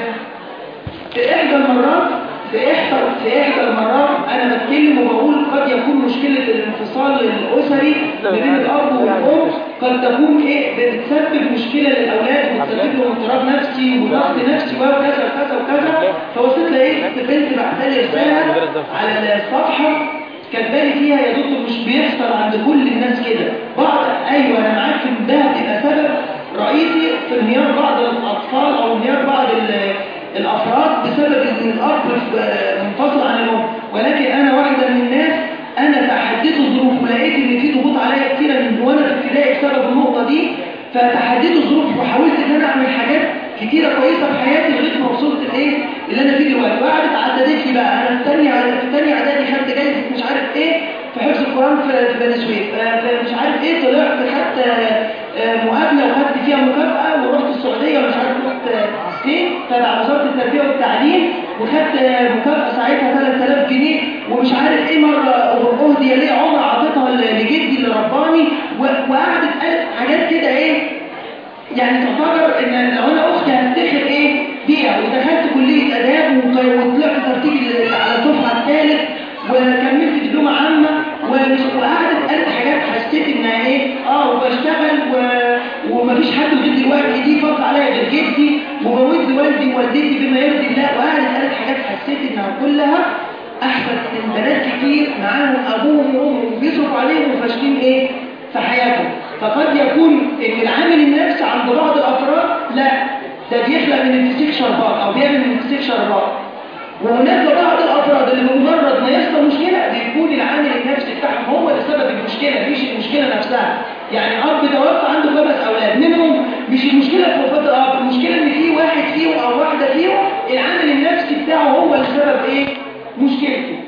في إحدى المرات في إحدى في إحدى المرات أنا بتكلم وبقول قد يكون مشكلة الانفصال الأسري ما بين الأب والأم قد تكون إيه بتسبب مشكلة للأولاد وبتسبب لهم اضطراب نفسي وضغط نفسي وكذا وكذا وكذا فوصلت لقيت البنت بعتها لي رسالة على الصفحة كاتبالي فيها يا دكتور مش بيحصل عند كل الناس كده بعض ايوه انا معاك في ان ده بيبقى سبب رئيسي في انهيار بعض الاطفال او انهيار بعض ال- الافراد بسبب ان الاب في- منفصل عن الام ولكن انا واحده من الناس انا تحديت الظروف ولقيت ان في ضغوط عليا كتيره من وانا في ابتدائي بسبب النقطه دي فتحديت الظروف وحاولت ان انا اعمل حاجات كتيره كويسه في حياتي لغايه ما وصلت لايه اللي انا فيه دلوقتي وقعدت عددت لي بقى انا في ثانيه في ثانيه اعدادي خدت جايزه مش عارف ايه في حفظ القران في في بني سويف آه، في مش عارف ايه طلعت خدت آه، آه، مقابله وخدت فيها مكافاه ورحت السعوديه ومش عارف رحت آه، فين تبع وزاره التربيه والتعليم وخدت آه، مكافاه ساعتها 3000 جنيه ومش عارف ايه مره اهدي ليه عمره عطيتها لجدي اللي رباني و- وقعدت قالت حاجات كده ايه يعني تعتبر ان لو انا اختي هفتخر ايه بيها ودخلت كليه اداب وط- وطلعت ترتيب ال- على الدفعه الثالث وكملت دبلومه عامه ومش- وقعدت قالت حاجات حسيت انها ايه اه وبشتغل و... ومفيش حد لغايه دلوقتي دي فضل عليا غير جدي وبويت والدي ووالدتي بما يرضي الله وقعدت قالت حاجات حسيت انها كلها احسن من بنات كتير معاهم ابوهم وامهم وبيصرفوا عليهم وفاشلين ايه في حياتهم فقد يكون ان العامل النفسي عند بعض الافراد لا ده بيخلق من الفسيخ شربات او بيعمل من الفسيخ شربات وهناك بعض الافراد اللي بمجرد ما يحصل مشكله بيكون العامل النفسي بتاعهم هو اللي سبب المشكله مش المشكله نفسها يعني اب توفى عنده خمس اولاد منهم مش المشكله في وفاه الاب المشكله ان في واحد فيهم او واحده فيهم العامل النفسي بتاعه هو اللي سبب ايه مشكلته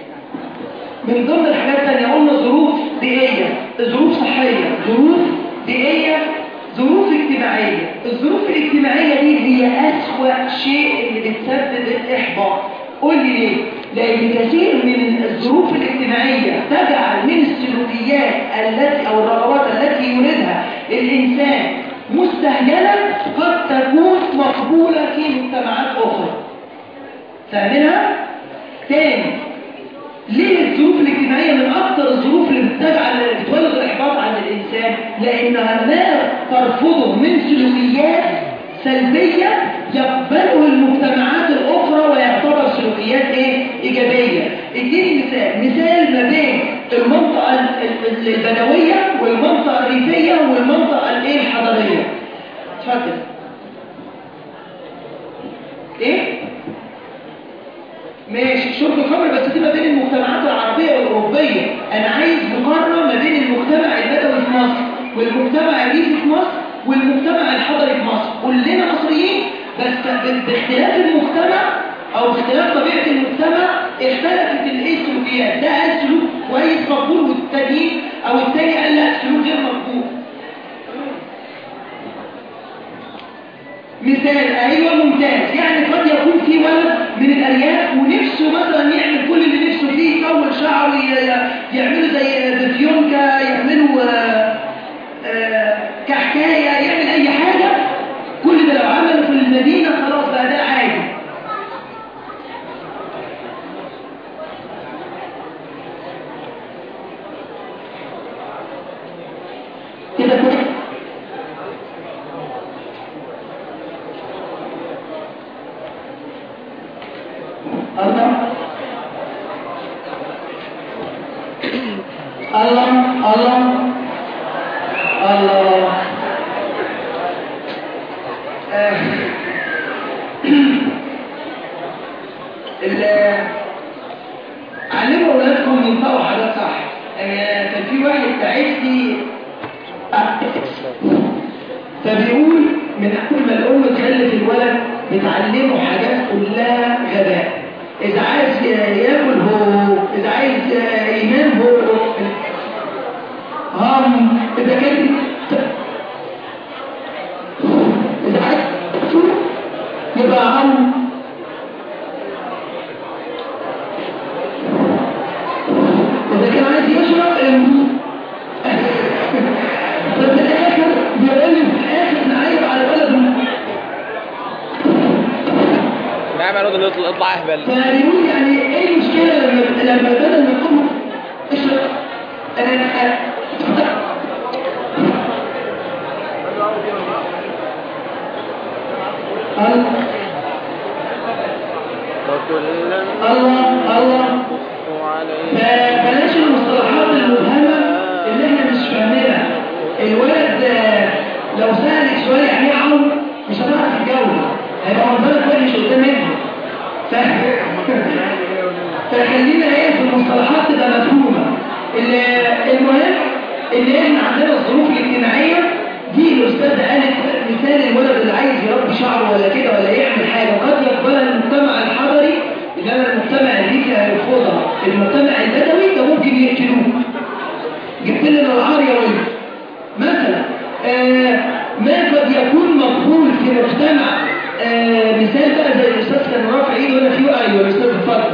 من ضمن الحاجات التانية قلنا ظروف بيئية ظروف صحية ظروف بيئية ظروف اجتماعية الظروف الاجتماعية دي هي أسوأ شيء اللي بتسبب الإحباط قول لي ليه؟ لأن كثير من الظروف الاجتماعية تجعل من السلوكيات التي أو الرغبات التي يريدها الإنسان مستهجنة قد تكون مقبولة في مجتمعات أخرى فاهمينها؟ تاني ليه الظروف الاجتماعية من أكثر الظروف اللي بتجعل بتولد الإحباط عند الإنسان؟ لأنها ما ترفضه من سلوكيات سلبية يقبله المجتمعات الأخرى ويعتبر سلوكيات إيه؟ إيجابية. اديني مثال، مثال ما بين المنطقة ال- ال- البدوية والمنطقة الريفية والمنطقة الإيه الحضرية. اتفضل. إيه؟ ماشي شرب الخمر بس دي ما بين المجتمعات العربية والأوروبية أنا عايز مقارنة ما بين المجتمع البدوي في مصر والمجتمع الريفي في مصر والمجتمع الحضري في مصر كلنا مصريين بس ب- باختلاف المجتمع أو باختلاف طبيعة المجتمع اختلفت الايه السلوكيات ده قال سلوك كويس مقبول والتاني أو التاني قال لا سلوك غير مقبول مثال ايوه ممتاز يعني قد يكون في ولد من الارياف ونفسه مثلا يعمل كل اللي نفسه فيه يطول شعره ي- يعملوا زي بفيونكا يعملوا آه، آه، كحكايه يعمل اي حاجه كل ده لو عمله في المدينه خلاص بقى ده عادي كده كده الله الله الله الله آه. ال- علموا اولادكم ينطقوا حاجات صح آه، كان في واحد تعبتي فبيقول من أول ما الأم تخلف الولد بتعلمه حاجات كلها غباء إذا عايز ياكل هو إذا عايز ينام هو هم إذا كان إذا عايز يبقى هم إذا كان عايز يشرب يموت ففي الآخر بيقول لي في الآخر نعيب على ولده نعم يا راجل اطلع اطلع اهبل فبيقول يعني ايه المشكلة لما لما بدل ما تقوم اشرب انا أنا- الله وكلا الله الله عليه فبلاش المصطلحات المبهمة اللي احنا مش فاهمينها الولد آه، لو سألك سؤال يعني ايه عون مش هتعرف تجاوب هيبقى منظرك وحش قدام ابنه ف... فخلينا ايه في المصطلحات تبقى مفهومة ال- المهم ان احنا عندنا الظروف الاجتماعية دي الاستاذة قالت مثال الولد اللي عايز يربي شعره ولا كده ولا يعمل حاجة وقد يقبلها المجتمع الحضري انما المجتمع الريفي هيرفضها المجتمع البدوي ده ممكن يقتلوه جبت لنا العار يا ولد مثلا آه ما قد يكون مقبول في مجتمع آه مثال بقى زي الاستاذ كان رافع ايده هنا فيه ايوه الاستاذ اتفضل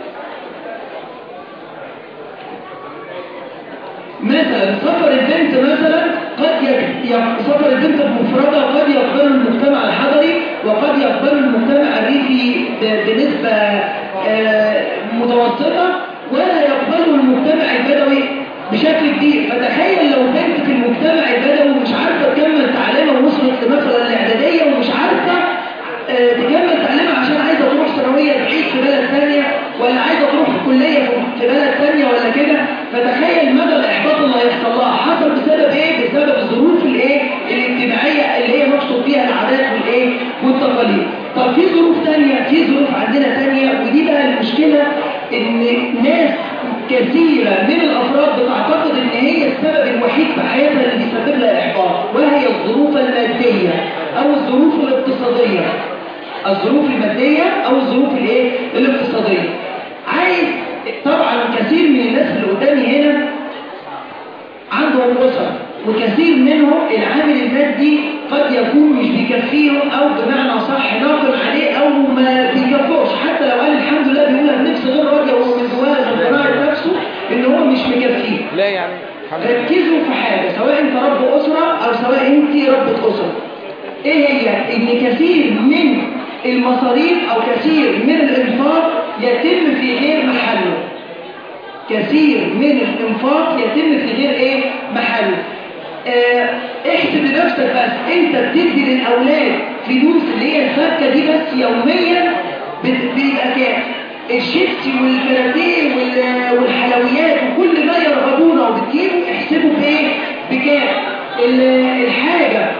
مثلا سفر البنت مثلا قد يك- يك- سفر البنت بمفردها قد يقبل المجتمع الحضري وقد يقبل المجتمع الريفي ب- بنسبة آه، متوسطة ولا يقبله المجتمع البدوي بشكل كبير فتخيل لو بنت في المجتمع البدوي مش عارفة تكمل تعليمها ووصلت مثلا الإعدادية ومش عارفة آه، تكمل تعليمها عشان عايزة تروح ثانوية بعيد في بلد ثانية ولا عايزة تروح كلية في- في بلد ثانية ولا كده فتخيل مدى الإحباط اللي هيحصل لها حصل بسبب إيه؟ بسبب الظروف الإيه؟ الاجتماعية اللي هي مقصود فيها العادات والإيه؟ والتقاليد طب في ظروف تانية في ظروف عندنا تانية ودي بقى المشكلة إن ناس كثيرة من الأفراد بتعتقد إن هي السبب الوحيد في حياتها اللي بيسبب لها إحباط وهي الظروف المادية أو الظروف الاقتصادية الظروف المادية أو الظروف الايه الاقتصادية عايز طبعا كثير من الناس اللي قدامي هنا عندهم أسر وكثير منهم العامل المادي قد يكون مش بيكفيهم أو بمعنى صح ناقم عليه أو ما بيكفوش حتى لو قال الحمد لله بيقولها بنفس غير راجع وهو من جواه من قناعة نفسه إن هو مش مكفيه لا يعني الحمد لله ركزوا في حاجة سواء انت رب أسرة أو سواء انت ربة أسرة ايه هي ان كثير من المصاريف او كثير من الانفاق يتم في غير محله كثير من الانفاق يتم في غير ايه محله آه، احسب لنفسك بس انت بتدي للاولاد فلوس اللي هي الفكه دي بس يوميا بت- بيبقى كام الشيبسي والكاراتيه وال- والحلويات وكل ما يرغبونه وبتجيبه احسبه بايه بكام ال- الحاجه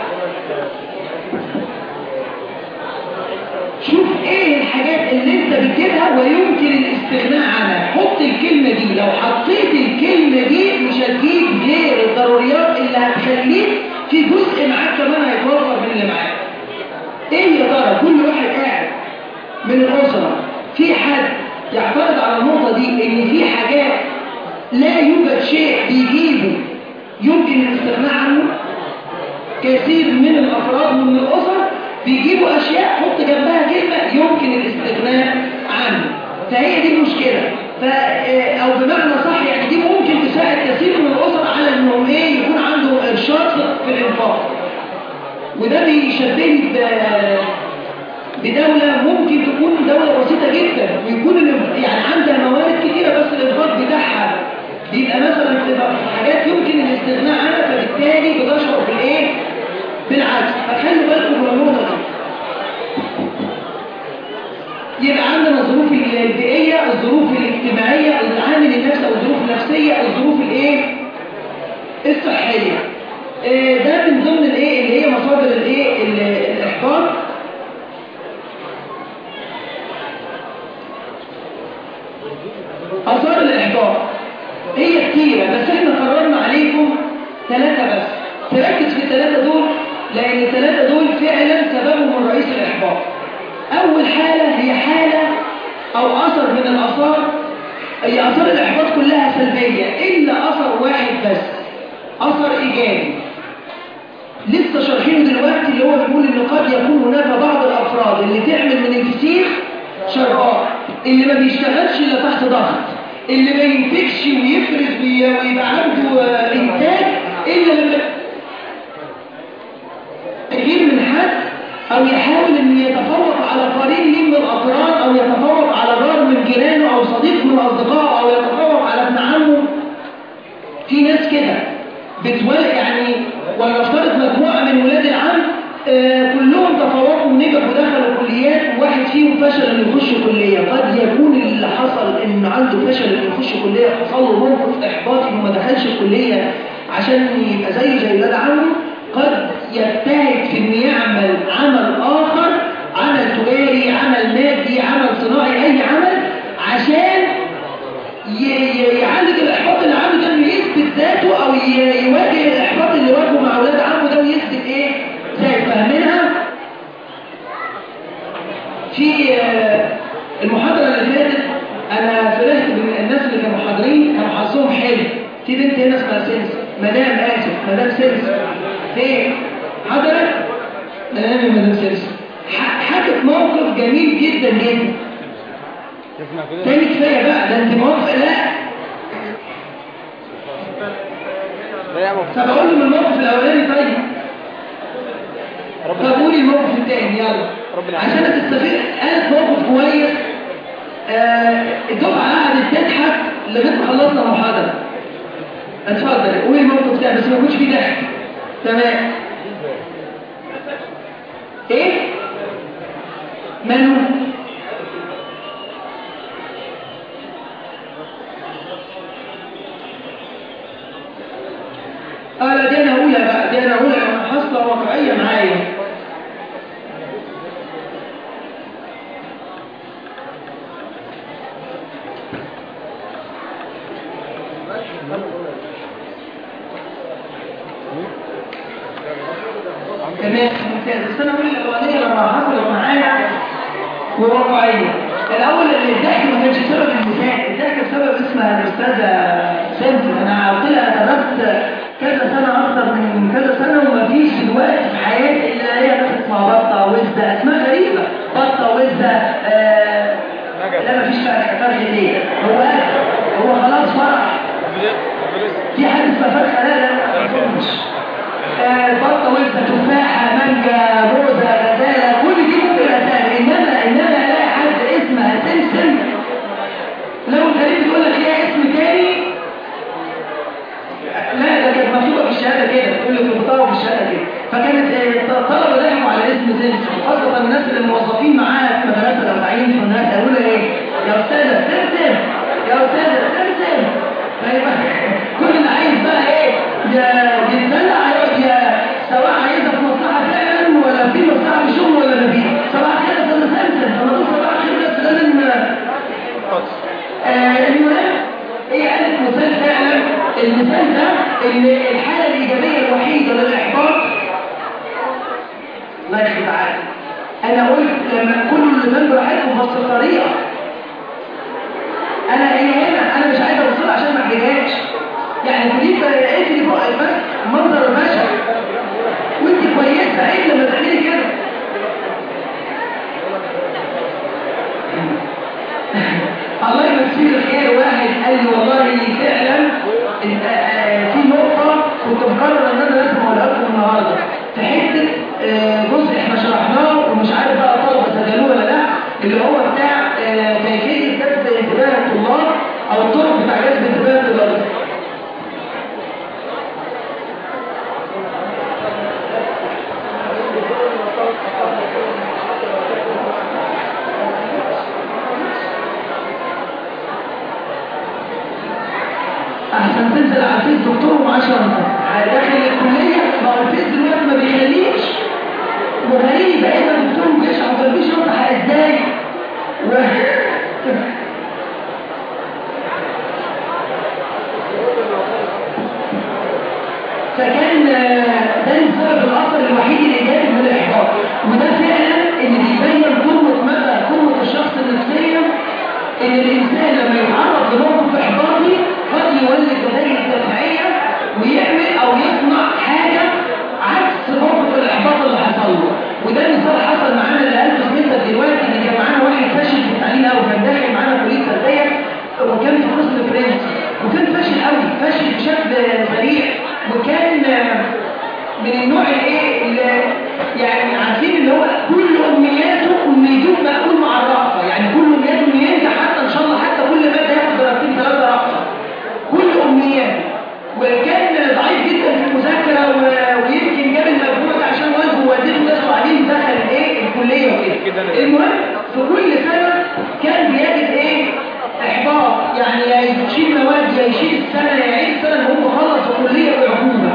شوف ايه الحاجات اللي انت بتجيبها ويمكن الاستغناء عنها حط الكلمة دي لو حطيت الكلمة دي مش هتجيب غير الضروريات اللي هتخليك في جزء معاك كمان هيتوفر من اللي معاك ايه يا ترى كل واحد قاعد من الاسرة في حد يعترض على النقطة دي ان في حاجات لا يوجد شيء بيجيبه يمكن الاستغناء عنه كثير من الافراد ومن الاسر بيجيبوا اشياء حط جنبها كلمه يمكن الاستغناء عنه فهي دي المشكله ف او بمعنى صح يعني دي ممكن تساعد كثير من الاسر على انهم ايه يكون عندهم ارشاد في الانفاق وده بيشبهني ب- بدولة ممكن تكون دولة بسيطة جدا ويكون الانف- يعني عندها موارد كتيرة بس الانفاق بتاعها بيبقى مثلا بتبقى في حاجات يمكن الاستغناء عنها فبالتالي بتشعر بالايه؟ بالعكس فخلوا بالكم من النقطة دي يبقى عندنا الظروف البيئية الظروف الاجتماعية العامل النفسي أو الظروف النفسية الظروف الايه الصحية آه، ده من ضمن الايه اللي هي مصادر الايه ال- الاحباط آثار الإحباط هي كتيرة بس احنا قررنا عليكم ثلاثة بس تركز في الثلاثة دول لأن الثلاثة دول فعلا سببهم رئيس الإحباط أول حالة هي حالة أو أثر من الآثار هي آثار الإحباط كلها سلبية إلا أثر واحد بس أثر إيجابي لسه شارحينه دلوقتي اللي هو بيقول ان قد يكون هناك بعض الافراد اللي تعمل من الفسيخ شربات اللي ما بيشتغلش الا تحت ضغط اللي ما ينتجش ويفرز وي- ويبقى عنده آه، انتاج الا لما يغير من حد او يحاول ان يتفوق على قرين ليه من الاقران او يتفوق على جار من جيرانه او صديق من اصدقائه او يتفوق على ابن عمه في ناس كده بتولد يعني ولنفترض مجموعة من ولاد العم آه كلهم تفوقوا ونجحوا ودخلوا كليات وواحد فيهم فشل انه يخش كلية قد يكون اللي حصل انه عنده فشل انه يخش كلية حصل له موقف احباطي انه ما دخلش الكلية عشان يبقى زيه زي ولاد عمه قد يجتهد في انه يعمل عمل اخر عمل تجاري عمل مادي عمل صناعي اي عمل عشان ي- ي- يعالج الاحباط اللي عنده ده انه يثبت ذاته او ي- يواجه الاحباط اللي واجهه مع اولاد عمه ده ويثبت ايه ذات فاهمينها في آه، المحاضره اللي فاتت انا فرحت من الناس اللي كانوا حاضرين كانوا حظهم حلو في بنت هنا اسمها سنس مدام اسف مدام سنس فين حضرت تمام يا مدام سنس ح- حكت موقف جميل جدا جدا تاني كفايه بقى ده انت موافقه لا طب اقول له من الموقف الاولاني طيب طب قولي الموقف الثاني يلا ربنا عشان تستفيد قالت موقف كويس آه، الدفعه قعدت تضحك لغايه ما خلصنا المحاضره اتفضل قولي الموقف ده بس ما يكونش فيه ضحك تمام ايه ماله اه لا دي انا اقولها بقى دي انا اقولها لما حصلة واقعية معايا تمام ممتاز بس انا اقول الاولانيه لما حصلت معايا وواقعيه الاول اللي الضحك ما كانش سبب المثال الضحك بسبب اسمها الاستاذه سامسون انا قلت لها درست كذا سنه اكتر من كذا سنه ومفيش دلوقتي في حياتي الا هي ناس اسمها بطه وزه اسماء غريبه بطه وزه آه لا مفيش فرق فرق ليه هو هو خلاص فرح في حد اسمها فرخه لا لا ما اظنش آه، بطه وزه تفاحه مانجا فكانت آه، الطلبه ضحكوا على اسم سمسم خاصه الناس اللي موظفين معاها في مدرسه الأربعين في الناس قالوا لها ايه يا استاذه سمسم يا استاذه سمسم فيبقى كل اللي عايز بقى ايه يا يتدلع يقعد يا سواء عايزه في مصلحه فعلا ولا في مصلحه في شغل ولا ما فيه صباح الخير يا استاذه سمسم فما تقول صباح الخير بس لازم آه، المهم ايه قالت مثال فعلا المثال ده ان الحاله الايجابيه الوحيده للاحباط الله يخليك تعالى انا قلت لما كل اللي من براحتكم بس الطريقه انا ايه هنا انا مش عايز اوصل عشان ما احرجهاش يعني تجيب اقفلي فوق بس منظر البشر وانت كويسه عيب لما تعملي كده الله يمسيه الخير واحد قال لي والله فعلا إن- آه، في نقطة كنت مقرر ان انا لازم اقولها لكم النهارده في حتة آه، جزء احنا شرحناه ومش عارف بقى الطلبة سجلوه ولا لا اللي هو بتاع آه، كيفية جذب انتباه الطلاب او الطرق بتاع جذب انتباه الطلاب احسن تنزل على الفيس دكتور ومعاه شنطه داخل الكليه ما هو الفيس دلوقتي ما بيخليش وغريبه ايه ده دكتور ما جاش على الفيس شنطه ازاي و... فكان آه، ده السبب الاثر الوحيد الايجابي من الاحباط وده فعلا اللي بيبين قوه مدى قوه الشخص النفسيه ان الانسان لما يتعرض لموقف احباطي قد يولد لديه دافعيه ويعمل او يصنع حاجه عكس موقف الاحباط اللي حصل له وده مثال حصل معانا اللي قال في دلوقتي ان كان معانا واحد فاشل في التعليم قوي كان داخل معانا كليه تربيه وكان في قسم فرنسي وكان فاشل قوي فاشل بشكل سريع وكان آه، من النوع الايه اللي يعني عارفين اللي هو كل امنياته انه يجيب مقبول مع الرأفة يعني كل امنياته انه ينجح حتى ان شاء الله حتى كل ماده ياخد درجتين ثلاثه رأفة كل امنياته وكان ضعيف جدا في المذاكره و- ويمكن جاب المجموع ده عشان والده ووالدته ناس قاعدين دخل ايه الكليه وكده المهم في كل سنه كان بيجد ايه احباط يعني يا يشيل مواد يا يشيل السنه يا يعيد السنه المهم خلص الكليه بعقوبه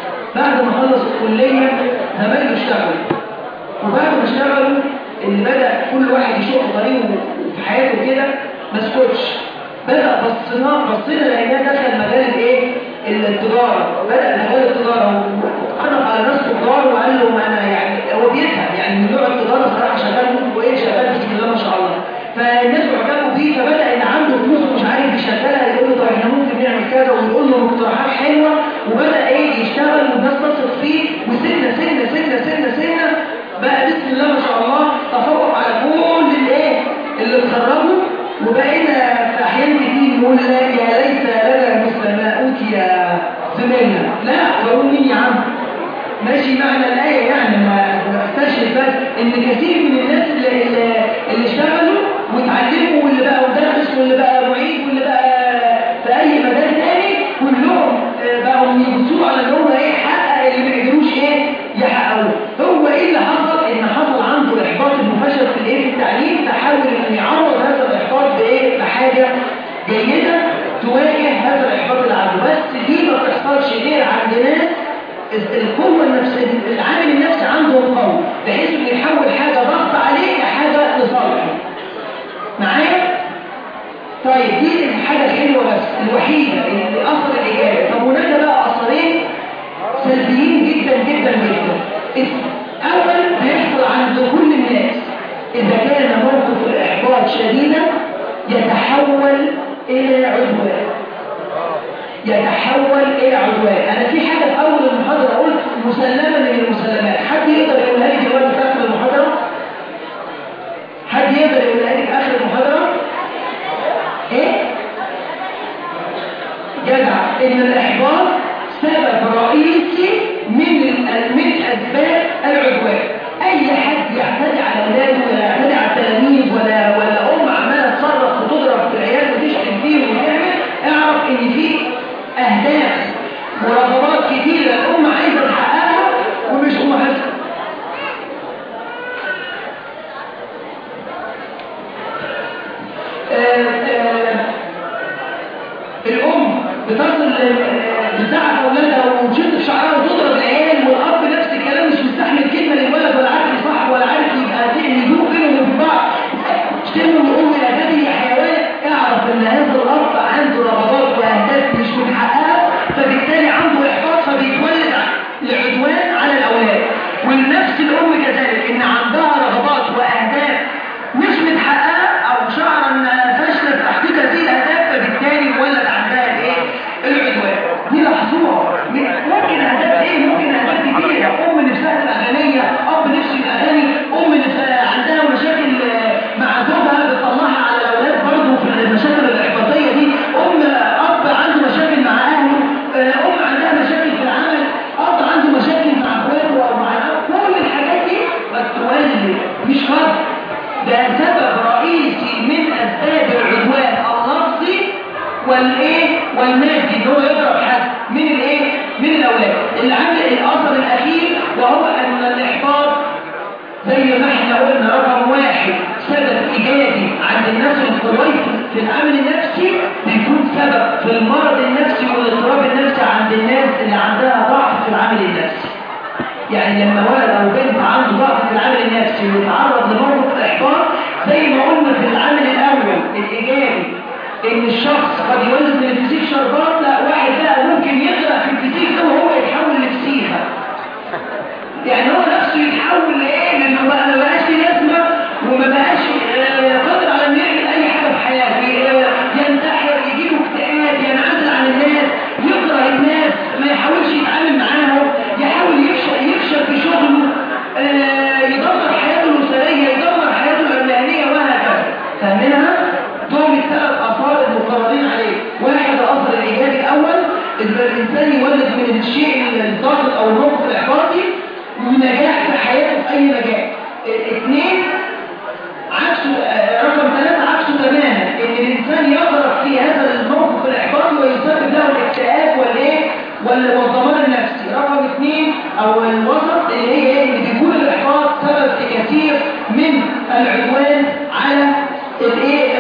بعد ما خلص الكلية زمايله اشتغلوا وبعد ما اشتغلوا اللي بدأ كل واحد يشوف طريقه في حياته كده ما سكتش بدأ بصينا بصينا لقيناه دخل مجال الايه؟ التجارة بدأ مجال التجارة وعرف على ناس تجار وقال لهم انا يعني هو بيفهم يعني من نوع التجارة صراحة شغال وايه شغال بسم الله ما شاء الله فالناس اعجبوا بيه فبدأ ان عنده فلوس ومش عارف يشغلها يقول له طب احنا ممكن نعمل كذا ويقول له مقترحات حلوة وبدأ ايه يشتغل والناس تثق فيه وسنة سنة سنة سنة سنة بقى بسم الله ما شاء الله تفوق على كل الايه اللي اتخرجوا وبقينا في احيان كتير نقول لا يا ليت لنا مثل ما اوتي زميلنا لا بقول مين يا عم ماشي معنى الآية يعني ما استشهد بس إن كثير من الناس اللي, اللي, اللي اشتغلوا واتعلموا واللي بقى مدرس واللي بقى معيد واللي بقى في أي مجال تاني كلهم آه، بقوا يبصوا على إن هو إيه حقق اللي ما قدروش إيه يحققوه هو إيه اللي حصل؟ إن حصل عنده إحباط إنه فشل في الإيه في التعليم فحاول إنه يعوض هذا الإحباط بإيه؟ بحاجة جيدة تواجه هذا الإحباط اللي عنده بس دي ما بتحصلش غير عند ناس القوة النفسية العامل النفسي عندهم قوي بحيث انه يحول حاجة ضغط عليه لحاجة لصالحه معايا؟ طيب دي الحاجة الحلوة بس الوحيدة اللي أثر الإيجابي طب هناك بقى أثرين سلبيين جدا جدا جدا أول بيحصل عند كل الناس إذا كان موقف الإحباط شديدا يتحول إلى عدوان يتحول إلى عدوان أنا في حاجة في أول المحاضرة قلت مسلمة من المسلمات حد يقدر يقولها لي دلوقتي في آخر المحاضرة؟ حد يقدر يقولها لي في آخر المحاضرة؟ إيه؟ جدع إن الإحباط سبب رئيسي من ال- من أسباب العدوان أي حد يعتدي على أولاده ولا يعتدي على التلاميذ ولا ولا أم عمالة تصرف وتضرب في العيال وتشتم فيهم وتعمل اعرف إن في أهداف ورغبات كتيرة الأم عايزة تحققها من الأولاد العامل الأثر الأخير وهو أن الإحباط زي ما احنا قلنا رقم واحد سبب إيجابي عند الناس الكويس في العامل النفسي بيكون سبب في المرض النفسي والاضطراب النفسي عند الناس اللي عندها ضعف في العامل النفسي يعني لما ولد او بنت عنده ضعف في العامل النفسي ويتعرض لموقف الاحباط زي ما قلنا في العامل الاول الايجابي ان الشخص قد يولد من الفسيخ شربات لا واحد بقى ممكن يغرق في الفسيخ ده وهو يتحول لفسيخه يعني هو نفسه يتحول لايه لانه بقى ما بقاش ليه لازمه وما بقاش آه، قادر على انه يعمل اي حاجه في حياته آه، ينتحر يجيله اكتئاب ينعزل عن الناس يكره الناس ما يحاولش يتعامل معاهم يحاول يفشل يفشل في شغله آه، يدمر حياته الاسريه يدمر حياته العملانيه وهكذا فاهمينها؟ دول الثلاث اثار المقررين عليه واحد الاثر الايجابي الاول ان الانسان يولد من الشيء الضاغط او الموقف الاحباطي نجاح في حياته في اي مجال اه، اثنين عكسه اه، رقم ثلاثة عكسه تماما ان الانسان يغرق في هذا الموقف الاحباطي ويسبب له الاكتئاب والايه وال- والضمان النفسي رقم اثنين او الوسط اللي هي ايه ان بيكون الاحباط سبب في كثير من العدوان على الايه